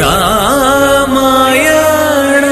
ರಾಮಾಯಣ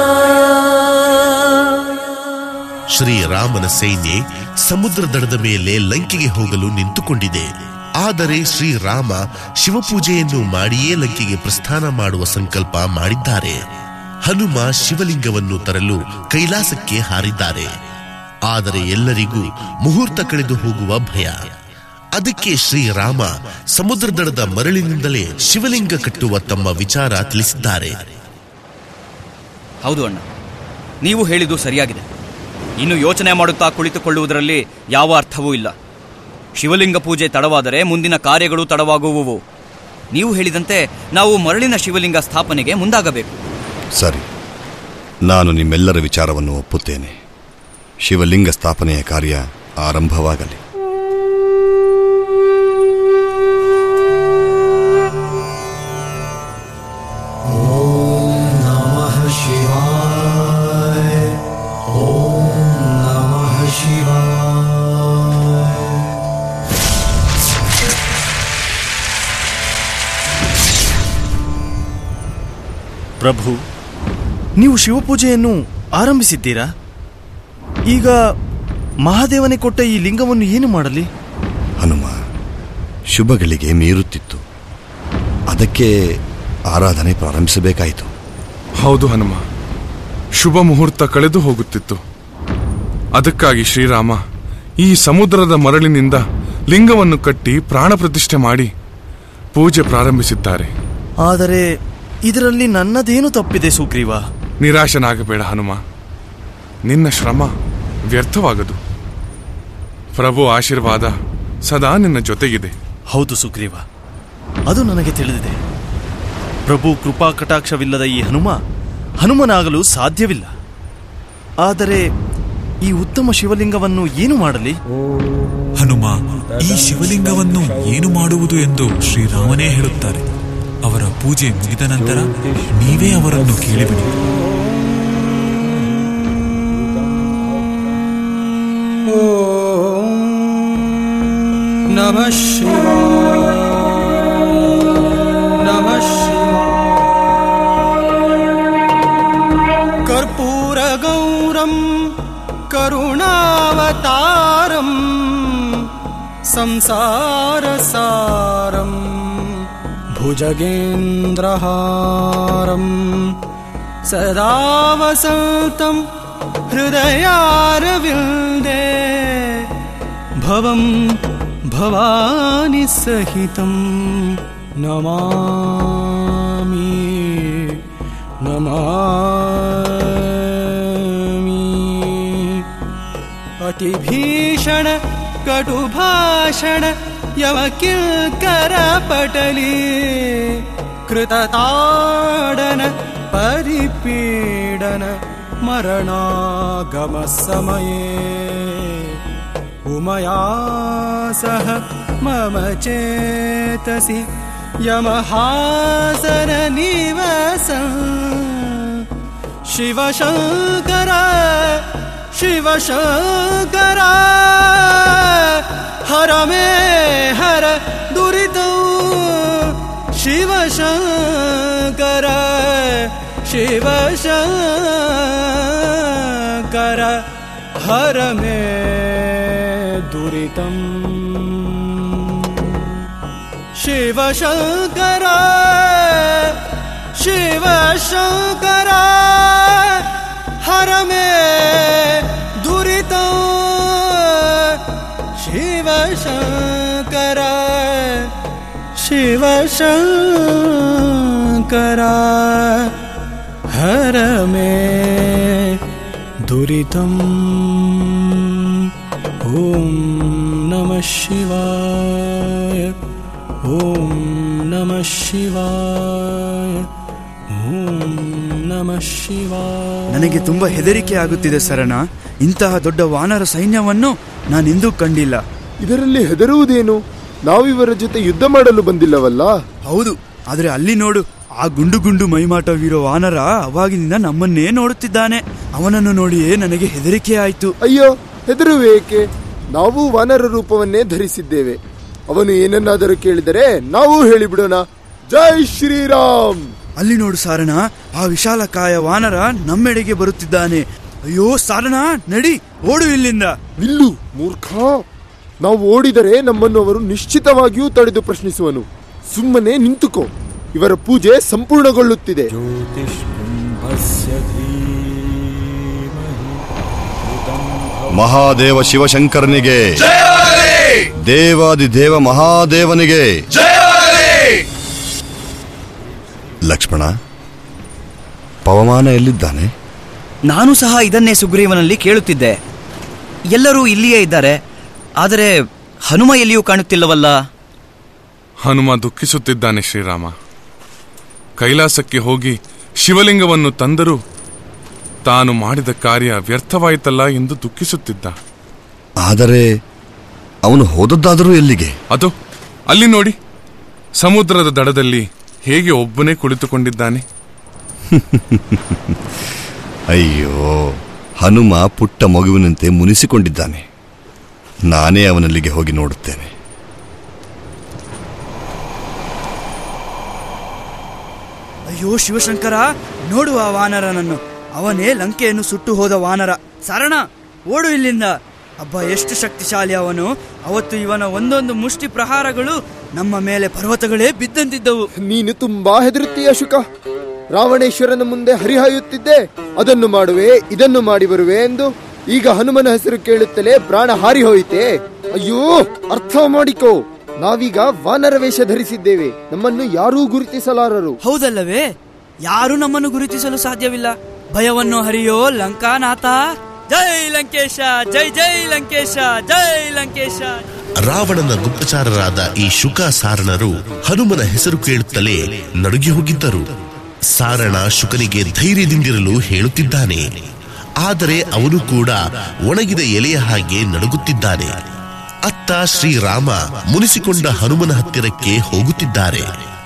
ಶ್ರೀರಾಮನ ಸೈನ್ಯ ಸಮುದ್ರ ದಡದ ಮೇಲೆ ಲಂಕೆಗೆ ಹೋಗಲು ನಿಂತುಕೊಂಡಿದೆ ಆದರೆ ಶ್ರೀರಾಮ ಶಿವಪೂಜೆಯನ್ನು ಮಾಡಿಯೇ ಲಂಕೆಗೆ ಪ್ರಸ್ಥಾನ ಮಾಡುವ ಸಂಕಲ್ಪ ಮಾಡಿದ್ದಾರೆ ಹನುಮ ಶಿವಲಿಂಗವನ್ನು ತರಲು ಕೈಲಾಸಕ್ಕೆ ಹಾರಿದ್ದಾರೆ ಆದರೆ ಎಲ್ಲರಿಗೂ ಮುಹೂರ್ತ ಕಳೆದು ಹೋಗುವ ಭಯ ಅದಕ್ಕೆ ಶ್ರೀರಾಮ ಸಮುದ್ರ ದಡದ ಮರಳಿನಿಂದಲೇ ಶಿವಲಿಂಗ ಕಟ್ಟುವ ತಮ್ಮ ವಿಚಾರ ತಿಳಿಸಿದ್ದಾರೆ ಹೌದು ಅಣ್ಣ ನೀವು ಹೇಳಿದ್ದು ಸರಿಯಾಗಿದೆ ಇನ್ನು ಯೋಚನೆ ಮಾಡುತ್ತಾ ಕುಳಿತುಕೊಳ್ಳುವುದರಲ್ಲಿ ಯಾವ ಅರ್ಥವೂ ಇಲ್ಲ ಶಿವಲಿಂಗ ಪೂಜೆ ತಡವಾದರೆ ಮುಂದಿನ ಕಾರ್ಯಗಳು ತಡವಾಗುವುವು ನೀವು ಹೇಳಿದಂತೆ ನಾವು ಮರಳಿನ ಶಿವಲಿಂಗ ಸ್ಥಾಪನೆಗೆ ಮುಂದಾಗಬೇಕು ಸರಿ ನಾನು ನಿಮ್ಮೆಲ್ಲರ ವಿಚಾರವನ್ನು ಒಪ್ಪುತ್ತೇನೆ ಶಿವಲಿಂಗ ಸ್ಥಾಪನೆಯ ಕಾರ್ಯ ಆರಂಭವಾಗಲಿ नमः शिवाय ॐ नमः शिवाय ಪ್ರಭು ನೀವು ಶಿವಪೂಜೆಯನ್ನು ಆರಂಭಿಸಿದ್ದೀರಾ ಈಗ ಮಹಾದೇವನೇ ಕೊಟ್ಟ ಈ ಲಿಂಗವನ್ನು ಏನು ಮಾಡಲಿ ಹನುಮ ಶುಭಗಳಿಗೆ ಮೀರುತ್ತಿತ್ತು ಅದಕ್ಕೆ ಆರಾಧನೆ ಪ್ರಾರಂಭಿಸಬೇಕಾಯಿತು ಹೌದು ಹನುಮ ಶುಭ ಮುಹೂರ್ತ ಕಳೆದು ಹೋಗುತ್ತಿತ್ತು ಅದಕ್ಕಾಗಿ ಶ್ರೀರಾಮ ಈ ಸಮುದ್ರದ ಮರಳಿನಿಂದ ಲಿಂಗವನ್ನು ಕಟ್ಟಿ ಪ್ರಾಣ ಪ್ರತಿಷ್ಠೆ ಮಾಡಿ ಪೂಜೆ ಪ್ರಾರಂಭಿಸಿದ್ದಾರೆ ಆದರೆ ಇದರಲ್ಲಿ ನನ್ನದೇನು ತಪ್ಪಿದೆ ಸುಗ್ರೀವ ನಿರಾಶನಾಗಬೇಡ ಹನುಮ ನಿನ್ನ ಶ್ರಮ ವ್ಯರ್ಥವಾಗದು ಪ್ರಭು ಆಶೀರ್ವಾದ ಸದಾ ನಿನ್ನ ಜೊತೆಗಿದೆ ಹೌದು ಸುಗ್ರೀವ ಅದು ನನಗೆ ತಿಳಿದಿದೆ ಪ್ರಭು ಕೃಪಾ ಕಟಾಕ್ಷವಿಲ್ಲದ ಈ ಹನುಮ ಹನುಮನಾಗಲು ಸಾಧ್ಯವಿಲ್ಲ ಆದರೆ ಈ ಉತ್ತಮ ಶಿವಲಿಂಗವನ್ನು ಏನು ಮಾಡಲಿ ಹನುಮ ಈ ಶಿವಲಿಂಗವನ್ನು ಏನು ಮಾಡುವುದು ಎಂದು ಶ್ರೀರಾಮನೇ ಹೇಳುತ್ತಾರೆ ಅವರ ಪೂಜೆ ಮುಗಿದ ನಂತರ ನೀವೇ ಅವರನ್ನು ಕೇಳಿಬಿಡಿ नमः शिवाय नमः शिवाय कर्पूरगौरं करुणावतारं संसारसारं भुजगेन्द्रहारं सदा वसन्तं हृदयारविन्दे भवं भवानि सहितं नमामि नमामि अतिभीषण कटुभाषण यमकिल्करपटली कृतताडन परिपीडन मरणागमसमये उमया सह मम चेतसि यमहासननिवस शिवशङ्कर शिवशङ्कर हर मे हर दुरितौ शिवशङ्कर शिवशङ्कर हर मे दुरितम् शिवशङ्कर शिवशङ्कर हर मे दुरितम् शिवशङ्कर शिवशङ्कर हर मे दुरितम् ॐ नमः शिवाय ॐ नमः शिवाय ॐ नमः शिवाय ನನಗೆ ತುಂಬಾ ಹೆದರಿಕೆ ಆಗುತ್ತಿದೆ ಸರಣ ಇಂತಹ ದೊಡ್ಡ ವಾನರ ಸೈನ್ಯವನ್ನು ನಾನೆಂದೂ ಕಂಡಿಲ್ಲ ಇದರಲ್ಲಿ ಹೆದರುವುದೇನು ನಾವಿವರ ಜೊತೆ ಯುದ್ಧ ಮಾಡಲು ಬಂದಿಲ್ಲವಲ್ಲ ಹೌದು ಆದ್ರೆ ಅಲ್ಲಿ ನೋಡು ಆ ಗುಂಡು ಗುಂಡು ಮೈಮಾಟವಿರೋ ವಾನರ ಅವಾಗಿನಿಂದ ನಮ್ಮನ್ನೇ ನೋಡುತ್ತಿದ್ದಾನೆ ಅವನನ್ನು ನೋಡಿಯೇ ನನಗೆ ಹೆದರಿಕೆ ಆಯ್ತು ಅಯ್ಯೋ ಹೆದರುವೇಕೆ ನಾವು ವಾನರ ರೂಪವನ್ನೇ ಧರಿಸಿದ್ದೇವೆ ಅವನು ಏನನ್ನಾದರೂ ಕೇಳಿದರೆ ನಾವು ಹೇಳಿಬಿಡೋಣ ಜೈ ಶ್ರೀರಾಮ್ ಅಲ್ಲಿ ನೋಡು ಸಾರಣ ಆ ವಿಶಾಲಕಾಯ ವಾನರ ನಮ್ಮೆಡೆಗೆ ಬರುತ್ತಿದ್ದಾನೆ ಅಯ್ಯೋ ಸಾರಣ ನಡಿ ಓಡು ಇಲ್ಲಿಂದ ನಿಲ್ಲು ಮೂರ್ಖ ನಾವು ಓಡಿದರೆ ನಮ್ಮನ್ನು ಅವರು ನಿಶ್ಚಿತವಾಗಿಯೂ ತಡೆದು ಪ್ರಶ್ನಿಸುವನು ಸುಮ್ಮನೆ ನಿಂತುಕೋ ಇವರ ಪೂಜೆ ಸಂಪೂರ್ಣಗೊಳ್ಳುತ್ತಿದೆ ಮಹಾದೇವ ಶಿವಶಂಕರನಿಗೆ ದೇವಾದಿ ದೇವ ಮಹಾದೇವನಿಗೆ ಲಕ್ಷ್ಮಣ ಪವಮಾನ ಎಲ್ಲಿದ್ದಾನೆ ನಾನು ಸಹ ಇದನ್ನೇ ಸುಗ್ರೀವನಲ್ಲಿ ಕೇಳುತ್ತಿದ್ದೆ ಎಲ್ಲರೂ ಇಲ್ಲಿಯೇ ಇದ್ದಾರೆ ಆದರೆ ಹನುಮ ಎಲ್ಲಿಯೂ ಕಾಣುತ್ತಿಲ್ಲವಲ್ಲ ಹನುಮ ದುಃಖಿಸುತ್ತಿದ್ದಾನೆ ಶ್ರೀರಾಮ ಕೈಲಾಸಕ್ಕೆ ಹೋಗಿ ಶಿವಲಿಂಗವನ್ನು ತಂದರೂ ತಾನು ಮಾಡಿದ ಕಾರ್ಯ ವ್ಯರ್ಥವಾಯಿತಲ್ಲ ಎಂದು ದುಃಖಿಸುತ್ತಿದ್ದ ಆದರೆ ಅವನು ಹೋದದ್ದಾದರೂ ಎಲ್ಲಿಗೆ ಅದು ಅಲ್ಲಿ ನೋಡಿ ಸಮುದ್ರದ ದಡದಲ್ಲಿ ಹೇಗೆ ಒಬ್ಬನೇ ಕುಳಿತುಕೊಂಡಿದ್ದಾನೆ ಅಯ್ಯೋ ಹನುಮ ಪುಟ್ಟ ಮಗುವಿನಂತೆ ಮುನಿಸಿಕೊಂಡಿದ್ದಾನೆ ನಾನೇ ಅವನಲ್ಲಿಗೆ ಹೋಗಿ ನೋಡುತ್ತೇನೆ ಅಯ್ಯೋ ಶಿವಶಂಕರ ನೋಡು ಆ ವಾನರನನ್ನು ಅವನೇ ಲಂಕೆಯನ್ನು ಸುಟ್ಟು ಹೋದ ವಾನರ ಸರಣ ಓಡು ಇಲ್ಲಿಂದ ಅಬ್ಬ ಎಷ್ಟು ಶಕ್ತಿಶಾಲಿ ಅವನು ಅವತ್ತು ಇವನ ಒಂದೊಂದು ಮುಷ್ಟಿ ಪ್ರಹಾರಗಳು ನಮ್ಮ ಮೇಲೆ ಪರ್ವತಗಳೇ ಬಿದ್ದಂತಿದ್ದವು ನೀನು ತುಂಬಾ ಹೆದರುತ್ತೀಯ ಶುಕ ರಾವಣೇಶ್ವರನ ಮುಂದೆ ಹರಿಹಾಯುತ್ತಿದ್ದೆ ಅದನ್ನು ಮಾಡುವೆ ಇದನ್ನು ಮಾಡಿ ಬರುವೆ ಎಂದು ಈಗ ಹನುಮನ ಹೆಸರು ಕೇಳುತ್ತಲೇ ಪ್ರಾಣ ಹಾರಿ ಹೋಯಿತೆ ಅಯ್ಯೋ ಅರ್ಥ ಮಾಡಿಕೋ ನಾವೀಗ ವಾನರ ವೇಷ ಧರಿಸಿದ್ದೇವೆ ನಮ್ಮನ್ನು ಯಾರೂ ಗುರುತಿಸಲಾರರು ಹೌದಲ್ಲವೇ ಯಾರು ನಮ್ಮನ್ನು ಗುರುತಿಸಲು ಸಾಧ್ಯವಿಲ್ಲ ಭಯವನ್ನು ಹರಿಯೋ ಲಂಕಾನಾಥ ಜೈ ಲಂಕೇಶ ಜೈ ಜೈ ಲಂಕೇಶ ಜೈ ಲಂಕೇಶ ರಾವಣನ ಗುಪ್ತಚಾರರಾದ ಈ ಶುಕ ಸಾರಣರು ಹನುಮನ ಹೆಸರು ಕೇಳುತ್ತಲೇ ನಡುಗಿ ಹೋಗಿದ್ದರು ಸಾರಣ ಶುಕನಿಗೆ ಧೈರ್ಯದಿಂದಿರಲು ಹೇಳುತ್ತಿದ್ದಾನೆ ಆದರೆ ಅವನು ಕೂಡ ಒಣಗಿದ ಎಲೆಯ ಹಾಗೆ ನಡುಗುತ್ತಿದ್ದಾನೆ ಅತ್ತ ಶ್ರೀರಾಮ ಮುನಿಸಿಕೊಂಡ ಹನುಮನ ಹತ್ತಿರಕ್ಕೆ ಹೋಗುತ್ತಿದ್ದಾರೆ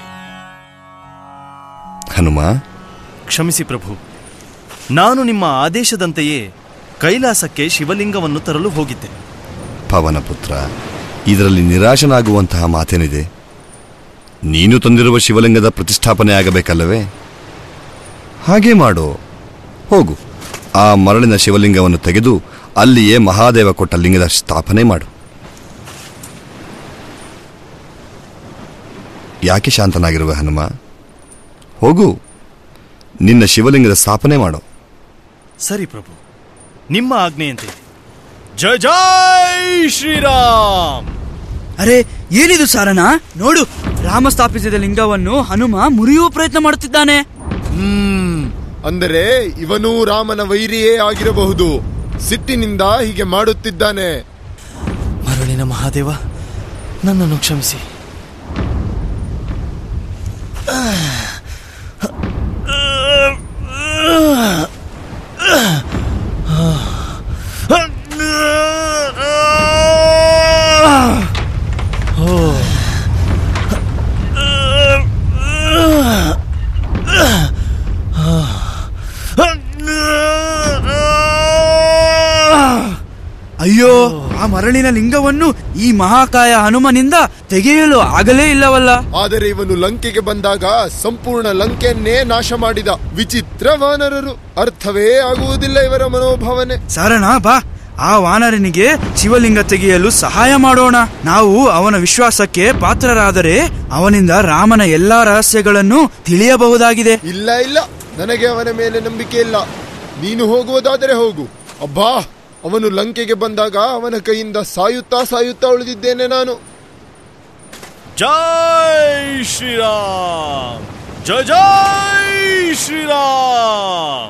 ಹನುಮ ಕ್ಷಮಿಸಿ ಪ್ರಭು ನಾನು ನಿಮ್ಮ ಆದೇಶದಂತೆಯೇ ಕೈಲಾಸಕ್ಕೆ ಶಿವಲಿಂಗವನ್ನು ತರಲು ಹೋಗಿದ್ದೆ ಪವನ ಪುತ್ರ ಇದರಲ್ಲಿ ನಿರಾಶನಾಗುವಂತಹ ಮಾತೇನಿದೆ ನೀನು ತಂದಿರುವ ಶಿವಲಿಂಗದ ಪ್ರತಿಷ್ಠಾಪನೆ ಆಗಬೇಕಲ್ಲವೇ ಹಾಗೆ ಮಾಡು ಹೋಗು ಆ ಮರಳಿನ ಶಿವಲಿಂಗವನ್ನು ತೆಗೆದು ಅಲ್ಲಿಯೇ ಮಹಾದೇವ ಕೊಟ್ಟ ಲಿಂಗದ ಸ್ಥಾಪನೆ ಮಾಡು ಯಾಕೆ ಶಾಂತನಾಗಿರುವ ಹನುಮ ಹೋಗು ನಿನ್ನ ಶಿವಲಿಂಗದ ಸ್ಥಾಪನೆ ಮಾಡು ಸರಿ ಪ್ರಭು ನಿಮ್ಮ ಆಜ್ಞೆಯಂತೆ ಜಯ ಜೈ ಶ್ರೀರಾಮ್ ಅರೆ ಏನಿದು ಸಾರಣ ನೋಡು ರಾಮ ಸ್ಥಾಪಿಸಿದ ಲಿಂಗವನ್ನು ಹನುಮ ಮುರಿಯುವ ಪ್ರಯತ್ನ ಮಾಡುತ್ತಿದ್ದಾನೆ ಹ್ಮ್ ಅಂದರೆ ಇವನೂ ರಾಮನ ವೈರಿಯೇ ಆಗಿರಬಹುದು ಸಿಟ್ಟಿನಿಂದ ಹೀಗೆ ಮಾಡುತ್ತಿದ್ದಾನೆ ಮರಳಿನ ಮಹಾದೇವ ನನ್ನನ್ನು ಕ್ಷಮಿಸಿ ಅಯ್ಯೋ ಆ ಮರಳಿನ ಲಿಂಗವನ್ನು ಈ ಮಹಾಕಾಯ ಹನುಮನಿಂದ ತೆಗೆಯಲು ಆಗಲೇ ಇಲ್ಲವಲ್ಲ ಆದರೆ ಇವನು ಲಂಕೆಗೆ ಬಂದಾಗ ಸಂಪೂರ್ಣ ಲಂಕೆಯನ್ನೇ ನಾಶ ಮಾಡಿದ ವಿಚಿತ್ರ ವಾನರರು ಅರ್ಥವೇ ಆಗುವುದಿಲ್ಲ ಇವರ ಮನೋಭಾವನೆ ಸಾರಣ ಬಾ ಆ ವಾನರನಿಗೆ ಶಿವಲಿಂಗ ತೆಗೆಯಲು ಸಹಾಯ ಮಾಡೋಣ ನಾವು ಅವನ ವಿಶ್ವಾಸಕ್ಕೆ ಪಾತ್ರರಾದರೆ ಅವನಿಂದ ರಾಮನ ಎಲ್ಲಾ ರಹಸ್ಯಗಳನ್ನು ತಿಳಿಯಬಹುದಾಗಿದೆ ಇಲ್ಲ ಇಲ್ಲ ನನಗೆ ಅವನ ಮೇಲೆ ನಂಬಿಕೆ ಇಲ್ಲ ನೀನು ಹೋಗುವುದಾದರೆ ಹೋಗು ಅಬ್ಬಾ ಅವನು ಲಂಕೆಗೆ ಬಂದಾಗ ಅವನ ಕೈಯಿಂದ ಸಾಯುತ್ತಾ ಸಾಯುತ್ತಾ ಉಳಿದಿದ್ದೇನೆ ನಾನು ಜೈ ಶ್ರೀರಾಮ್ ಜಯ ಜೈ ಶ್ರೀರಾಮ್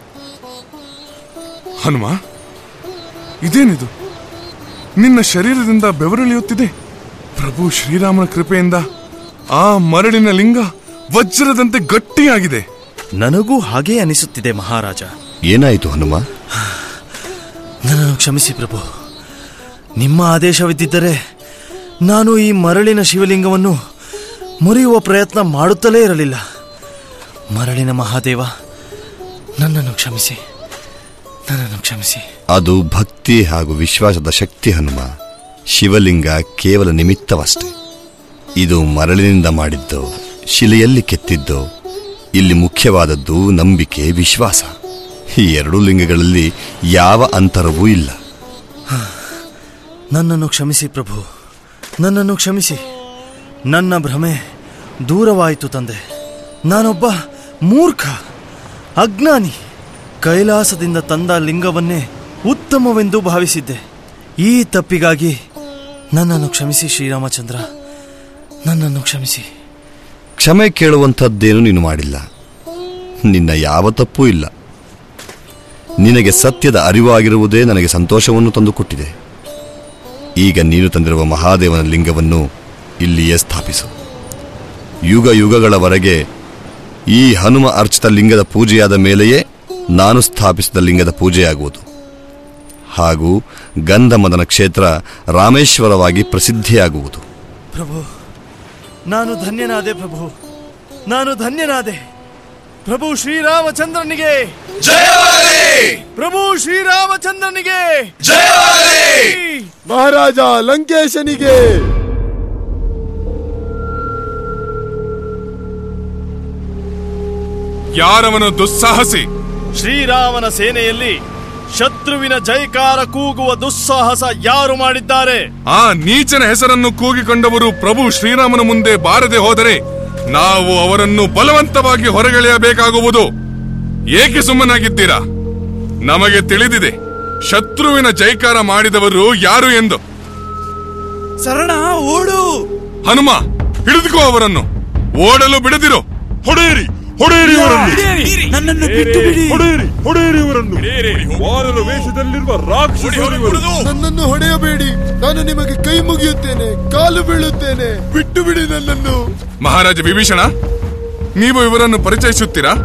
ಹನುಮ ಇದೇನಿದು ನಿನ್ನ ಶರೀರದಿಂದ ಬೆವರಿಳಿಯುತ್ತಿದೆ ಪ್ರಭು ಶ್ರೀರಾಮನ ಕೃಪೆಯಿಂದ ಆ ಮರಳಿನ ಲಿಂಗ ವಜ್ರದಂತೆ ಗಟ್ಟಿಯಾಗಿದೆ ನನಗೂ ಹಾಗೇ ಅನಿಸುತ್ತಿದೆ ಮಹಾರಾಜ ಏನಾಯಿತು ಹನುಮ ನನ್ನನ್ನು ಕ್ಷಮಿಸಿ ಪ್ರಭು ನಿಮ್ಮ ಆದೇಶವಿದ್ದಿದ್ದರೆ ನಾನು ಈ ಮರಳಿನ ಶಿವಲಿಂಗವನ್ನು ಮುರಿಯುವ ಪ್ರಯತ್ನ ಮಾಡುತ್ತಲೇ ಇರಲಿಲ್ಲ ಮರಳಿನ ಮಹಾದೇವ ನನ್ನನ್ನು ಕ್ಷಮಿಸಿ ನನ್ನನ್ನು ಕ್ಷಮಿಸಿ ಅದು ಭಕ್ತಿ ಹಾಗೂ ವಿಶ್ವಾಸದ ಶಕ್ತಿ ಹನುಮ ಶಿವಲಿಂಗ ಕೇವಲ ನಿಮಿತ್ತವಷ್ಟೇ ಇದು ಮರಳಿನಿಂದ ಮಾಡಿದ್ದು ಶಿಲೆಯಲ್ಲಿ ಕೆತ್ತಿದ್ದು ಇಲ್ಲಿ ಮುಖ್ಯವಾದದ್ದು ನಂಬಿಕೆ ವಿಶ್ವಾಸ ಈ ಎರಡು ಲಿಂಗಗಳಲ್ಲಿ ಯಾವ ಅಂತರವೂ ಇಲ್ಲ ನನ್ನನ್ನು ಕ್ಷಮಿಸಿ ಪ್ರಭು ನನ್ನನ್ನು ಕ್ಷಮಿಸಿ ನನ್ನ ಭ್ರಮೆ ದೂರವಾಯಿತು ತಂದೆ ನಾನೊಬ್ಬ ಮೂರ್ಖ ಅಜ್ಞಾನಿ ಕೈಲಾಸದಿಂದ ತಂದ ಲಿಂಗವನ್ನೇ ಉತ್ತಮವೆಂದು ಭಾವಿಸಿದ್ದೆ ಈ ತಪ್ಪಿಗಾಗಿ ನನ್ನನ್ನು ಕ್ಷಮಿಸಿ ಶ್ರೀರಾಮಚಂದ್ರ ನನ್ನನ್ನು ಕ್ಷಮಿಸಿ ಕ್ಷಮೆ ಕೇಳುವಂಥದ್ದೇನು ನೀನು ಮಾಡಿಲ್ಲ ನಿನ್ನ ಯಾವ ತಪ್ಪೂ ಇಲ್ಲ ನಿನಗೆ ಸತ್ಯದ ಅರಿವಾಗಿರುವುದೇ ನನಗೆ ಸಂತೋಷವನ್ನು ತಂದುಕೊಟ್ಟಿದೆ ಈಗ ನೀನು ತಂದಿರುವ ಮಹಾದೇವನ ಲಿಂಗವನ್ನು ಇಲ್ಲಿಯೇ ಸ್ಥಾಪಿಸು ಯುಗ ಯುಗಗಳವರೆಗೆ ಈ ಹನುಮ ಅರ್ಚಿತ ಲಿಂಗದ ಪೂಜೆಯಾದ ಮೇಲೆಯೇ ನಾನು ಸ್ಥಾಪಿಸಿದ ಲಿಂಗದ ಪೂಜೆಯಾಗುವುದು ಹಾಗೂ ಗಂಧಮದನ ಕ್ಷೇತ್ರ ರಾಮೇಶ್ವರವಾಗಿ ಪ್ರಸಿದ್ಧಿಯಾಗುವುದು ಪ್ರಭು ನಾನು ಧನ್ಯನಾದೆ ಪ್ರಭು ನಾನು ಧನ್ಯನಾದೆ ಪ್ರಭು ಶ್ರೀರಾಮಚಂದ್ರನಿಗೆ ಪ್ರಭು ಶ್ರೀರಾಮಚಂದ್ರನಿಗೆ ಮಹಾರಾಜ ಲಂಕೇಶನಿಗೆ ಯಾರವನು ದುಸ್ಸಾಹಸಿ ಶ್ರೀರಾಮನ ಸೇನೆಯಲ್ಲಿ ಶತ್ರುವಿನ ಜೈಕಾರ ಕೂಗುವ ದುಸ್ಸಾಹಸ ಯಾರು ಮಾಡಿದ್ದಾರೆ ಆ ನೀಚನ ಹೆಸರನ್ನು ಕೂಗಿಕೊಂಡವರು ಪ್ರಭು ಶ್ರೀರಾಮನ ಮುಂದೆ ಬಾರದೆ ಹೋದರೆ ನಾವು ಅವರನ್ನು ಬಲವಂತವಾಗಿ ಹೊರಗೆಳೆಯಬೇಕಾಗುವುದು ಏಕೆ ಸುಮ್ಮನಾಗಿದ್ದೀರಾ ನಮಗೆ ತಿಳಿದಿದೆ ಶತ್ರುವಿನ ಜೈಕಾರ ಮಾಡಿದವರು ಯಾರು ಎಂದು ಸರಣ ಓಡು ಹನುಮ ಹಿಡಿದುಕೋ ಅವರನ್ನು ಓಡಲು ಬಿಡದಿರೋ ಹೊಡೆಯಿರಿ ಹೊಡೆಯಿರಿ ಅವರನ್ನು ನನ್ನನ್ನು ಬಿಟ್ಟು ಬಿಡಿ ಹೊಡೆಯಿರಿ ಹೊಡೆಯಿರಿ ಅವರನ್ನು ವಾರರ ವೇಷದಲ್ಲಿರುವ ರಾಕ್ಷಸರು ನನ್ನನ್ನು ಹೊಡೆಯಬೇಡಿ ನಾನು ನಿಮಗೆ ಕೈ ಮುಗಿಯುತ್ತೇನೆ ಕಾಲು ಬೀಳುತ್ತೇನೆ ಬಿಟ್ಟು ಬಿಡಿ ನನ್ನನ್ನು ಮಹಾರಾಜ ವಿಭೀಷಣ ನೀವು ಇವರನ್ನು ಪರಿಚಯಿಸುತ್ತೀರಾ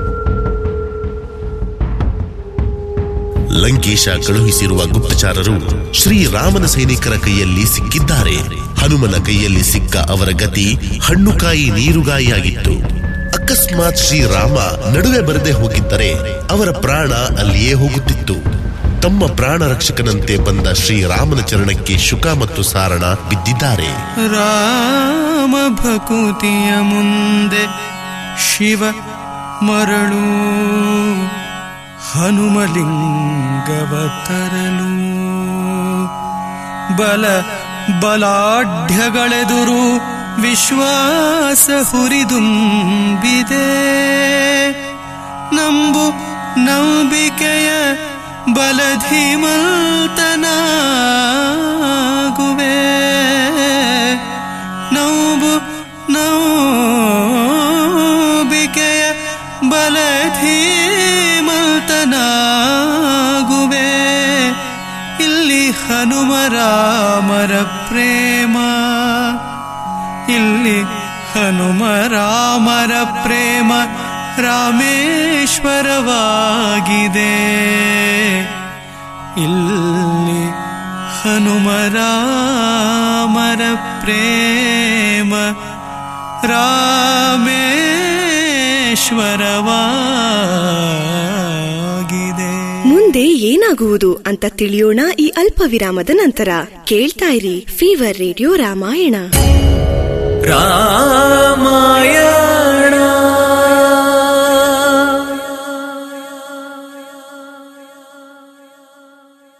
ಲಂಕೇಶ ಕಳುಹಿಸಿರುವ ಗುಪ್ತಚಾರರು ಶ್ರೀರಾಮನ ಸೈನಿಕರ ಕೈಯಲ್ಲಿ ಸಿಕ್ಕಿದ್ದಾರೆ ಹನುಮನ ಕೈಯಲ್ಲಿ ಸಿಕ್ಕ ಅವರ ಗತಿ ಹಣ್ಣುಕಾಯಿ ನೀರುಗಾಯಿಯಾಗಿತ್ತು ಅಕಸ್ಮಾತ್ ಶ್ರೀರಾಮ ನಡುವೆ ಬರದೆ ಹೋಗಿದ್ದರೆ ಅವರ ಪ್ರಾಣ ಅಲ್ಲಿಯೇ ಹೋಗುತ್ತಿತ್ತು ತಮ್ಮ ಪ್ರಾಣ ರಕ್ಷಕನಂತೆ ಬಂದ ಶ್ರೀರಾಮನ ಚರಣಕ್ಕೆ ಶುಕ ಮತ್ತು ಸಾರಣ ಬಿದ್ದಿದ್ದಾರೆ ರಾಮ ಭಕುತಿಯ ಮುಂದೆ ಶಿವ ಮರಳು ಹನುಮಲಿಂಗವ ತರಲು ಬಲ ಬಲಾಢ್ಯಗಳೆದುರು ವಿಶ್ವಾಸ ಹುರಿದುಂಬಿದೆ ನಂಬು ನಂಬಿಕೆಯ ಬಲಧಿಮಲ್ತನಾಗುವೆ ನೋವು ನೋಬಿಕೆಯ ಬಲಧೀಮಲ್ತನಾಗುವೆ ಇಲ್ಲಿ ಹನುಮ ರಾಮರ ಪ್ರೇಮ ಇಲ್ಲಿ ಹನುಮ ರಾಮರ ಪ್ರೇಮ ರಾಮೇಶ್ವರವಾಗಿದೆ ಇಲ್ಲಿ ಹನುಮ ರಾಮರ ಪ್ರೇಮ ರಾಮೇಶ್ವರವಾಗಿದೆ ಮುಂದೆ ಏನಾಗುವುದು ಅಂತ ತಿಳಿಯೋಣ ಈ ಅಲ್ಪ ವಿರಾಮದ ನಂತರ ಕೇಳ್ತಾ ಇರಿ ಫೀವರ್ ರೇಡಿಯೋ ರಾಮಾಯಣ ರಾಮಾಯ